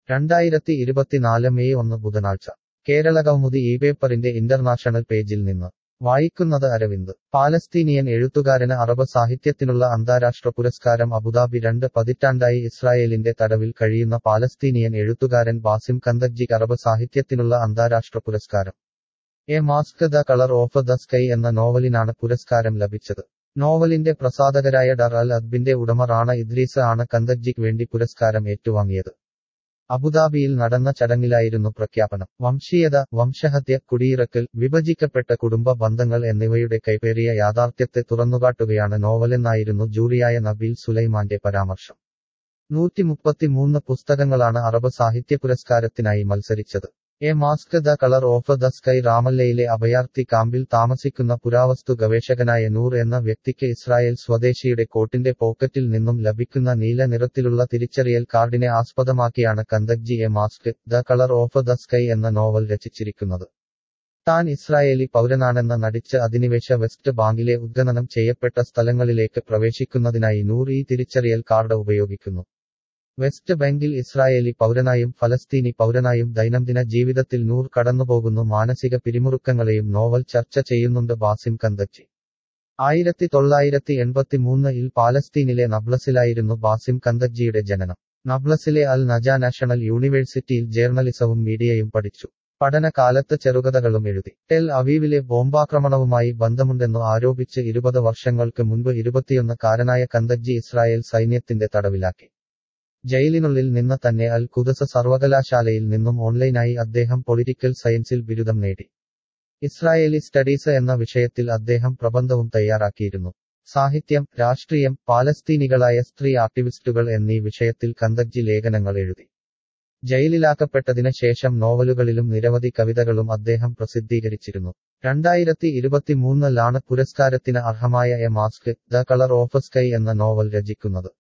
രണ്ടായിരത്തി ഇരുപത്തിനാല് മെയ് ഒന്ന് ബുധനാഴ്ച കേരളകൗമുദി ഈ പേപ്പറിന്റെ ഇന്റർനാഷണൽ പേജിൽ നിന്ന് വായിക്കുന്നത് അരവിന്ദ് പാലസ്തീനിയൻ എഴുത്തുകാരന് അറബ് സാഹിത്യത്തിനുള്ള അന്താരാഷ്ട്ര പുരസ്കാരം അബുദാബി രണ്ട് പതിറ്റാണ്ടായി ഇസ്രായേലിന്റെ തടവിൽ കഴിയുന്ന പാലസ്തീനിയൻ എഴുത്തുകാരൻ ബാസിം കന്തഗ്ജിക്ക് അറബ് സാഹിത്യത്തിനുള്ള അന്താരാഷ്ട്ര പുരസ്കാരം a mask the colour of the sky എന്ന നോവലിനാണ് പുരസ്കാരം ലഭിച്ചത് നോവലിന്റെ പ്രസാധകരായ ഡർ അൽ അദ്ബിന്റെ ഉടമ റാണ ഇദ്രീസ് ആണ് കന്തഗ്ജിക്ക് വേണ്ടി പുരസ്കാരം ഏറ്റുവാങ്ങിയത് അബുദാബിയിൽ നടന്ന ചടങ്ങിലായിരുന്നു പ്രഖ്യാപനം വംശീയത വംശഹത്യ കുടിയിറക്കൽ വിഭജിക്കപ്പെട്ട കുടുംബ ബന്ധങ്ങൾ എന്നിവയുടെ കൈപ്പേറിയ യാഥാർത്ഥ്യത്തെ തുറന്നുകാട്ടുകയാണ് നോവലെന്നായിരുന്നു ജൂറിയായ നബീൽ സുലൈമാന്റെ പരാമർശം നൂറ്റിമുപ്പത്തിമൂന്ന് പുസ്തകങ്ങളാണ് അറബ് സാഹിത്യ പുരസ്കാരത്തിനായി മത്സരിച്ചത് a mask the colour of the sky റാമല്ലയിലെ അഭയാർത്ഥി കാമ്പിൽ താമസിക്കുന്ന പുരാവസ്തു ഗവേഷകനായ നൂർ എന്ന വ്യക്തിക്ക് ഇസ്രായേൽ സ്വദേശിയുടെ കോട്ടിന്റെ പോക്കറ്റിൽ നിന്നും ലഭിക്കുന്ന നീല നിറത്തിലുള്ള തിരിച്ചറിയൽ കാർഡിനെ ആസ്പദമാക്കിയാണ് Khandaqji a mask the colour of the sky എന്ന നോവൽ രചിച്ചിരിക്കുന്നത് താൻ ഇസ്രായേലി പൗരനാണെന്ന് നടിച്ച് അധിനിവേശ വെസ്റ്റ് ബാങ്കിലെ ഉദ്ഖനനം ചെയ്യപ്പെട്ട സ്ഥലങ്ങളിലേക്ക് പ്രവേശിക്കുന്നതിനായി നൂർ ഈ തിരിച്ചറിയൽ കാർഡ് ഉപയോഗിക്കുന്നു വെസ്റ്റ് ബാങ്കിൽ ഇസ്രായേലി പൗരനായും ഫലസ്തീനി പൗരനായും ദൈനംദിന ജീവിതത്തിൽ നൂർ കടന്നുപോകുന്നു മാനസിക പിരിമുറുക്കങ്ങളെയും നോവൽ ചർച്ച ചെയ്യുന്നുണ്ട് ബാസിം കന്തച്ചി ആയിരത്തി തൊള്ളായിരത്തി എൺപത്തിമൂന്നിൽ പാലസ്തീനിലെ നബ്ലസിലായിരുന്നു ബാസിം കന്തജ്ജിയുടെ ജനനം നബ്ലസിലെ അൽ നജ നാഷണൽ യൂണിവേഴ്സിറ്റിയിൽ ജേർണലിസവും മീഡിയയും പഠിച്ചു പഠനകാലത്ത് ചെറുകഥകളും എഴുതി ടെൽ അവീവിലെ ബോംബാക്രമണവുമായി ബന്ധമുണ്ടെന്നു ആരോപിച്ച് ഇരുപത് വർഷങ്ങൾക്ക് മുൻപ് ഇരുപത്തിയൊന്നുകാരനായ കന്തജ്ജി ഇസ്രായേൽ സൈന്യത്തിന്റെ തടവിലാക്കി ജയിലിനുള്ളിൽ നിന്ന് തന്നെ അൽ കുദസ സർവകലാശാലയിൽ നിന്നും ഓൺലൈനായി അദ്ദേഹം പൊളിറ്റിക്കൽ സയൻസിൽ ബിരുദം നേടി ഇസ്രായേലി സ്റ്റഡീസ് എന്ന വിഷയത്തിൽ അദ്ദേഹം പ്രബന്ധവും തയ്യാറാക്കിയിരുന്നു സാഹിത്യം രാഷ്ട്രീയം പാലസ്തീനികളായ സ്ത്രീ ആക്ടിവിസ്റ്റുകൾ എന്നീ വിഷയത്തിൽ കന്തഗ്ജി ലേഖനങ്ങൾ എഴുതി ജയിലിലാക്കപ്പെട്ടതിന് ശേഷം നോവലുകളിലും നിരവധി കവിതകളും അദ്ദേഹം പ്രസിദ്ധീകരിച്ചിരുന്നു രണ്ടായിരത്തി ഇരുപത്തിമൂന്നിലാണ് പുരസ്കാരത്തിന് അർഹമായ a mask the colour of sky എന്ന നോവൽ രചിക്കുന്നത്